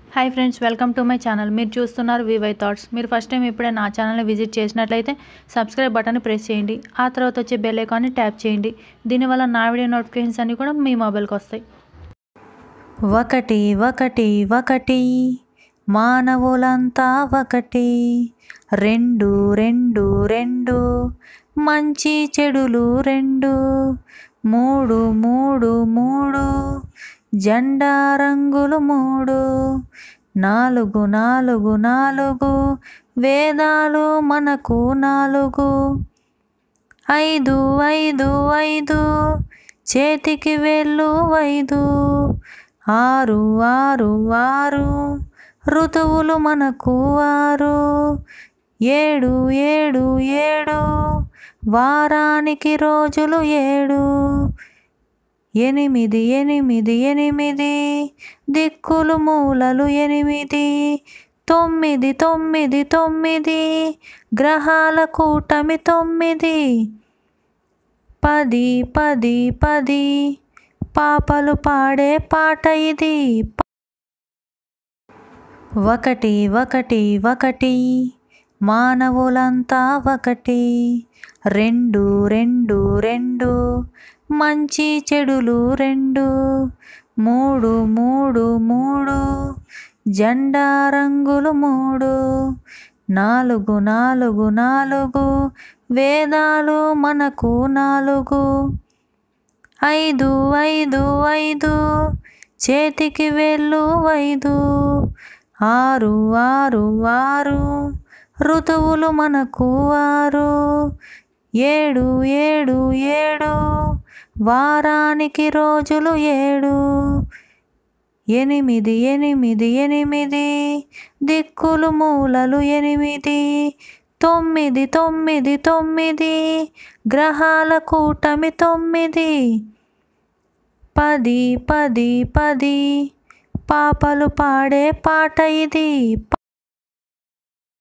hi friends welcome to my channel మీరు చూస్తున్నారు VY thoughts మీరు ఫస్ట్ టైం ఇప్పుడే నా ఛానల్ని విజిట్ చేసినట్లయితే సబ్స్క్రైబ్ బటన్ని ప్రెస్ చేయండి ఆ తర్వాత వచ్చే బెల్ ఐకాన్ని ట్యాప్ చేయండి దీనివల్ల నా వీడియో నోటిఫికేషన్స్ అన్నీ కూడా మీ మొబైల్కి వస్తాయి ఒకటి ఒకటి ఒకటి మానవులంతా ఒకటి రెండు రెండు రెండు మంచి చెడులు రెండు మూడు మూడు మూడు జెండా రంగులు మూడు నాలుగు నాలుగు నాలుగు వేదాలు మనకు నాలుగు ఐదు ఐదు ఐదు చేతికి వెళ్ళు ఐదు ఆరు ఆరు ఆరు ఋతువులు మనకు ఆరు ఏడు ఏడు ఏడు వారానికి రోజులు ఏడు ఎనిమిది ఎనిమిది ఎనిమిది దిక్కులు మూలలు ఎనిమిది తొమ్మిది తొమ్మిది తొమ్మిది గ్రహాల కూటమి తొమ్మిది పది పది పది పాపలు పాడే పాట ఇది ఒకటి ఒకటి ఒకటి మానవులంతా ఒకటి రెండు రెండు రెండు మంచి చెడులు రెండు మూడు మూడు మూడు జెండా రంగులు మూడు నాలుగు నాలుగు నాలుగు వేదాలు మనకు నాలుగు ఐదు ఐదు ఐదు చేతికి వెళ్ళు ఐదు ఆరు ఆరు ఆరు ఋతువులు మనకు ఆరు ఏడు ఏడు ఏడు వారానికి రోజులు ఏడు ఎనిమిది ఎనిమిది ఎనిమిది దిక్కులు మూలలు ఎనిమిది తొమ్మిది తొమ్మిది తొమ్మిది గ్రహాల కూటమి తొమ్మిది పది పది పది పాపలు పాడే పాట ఇది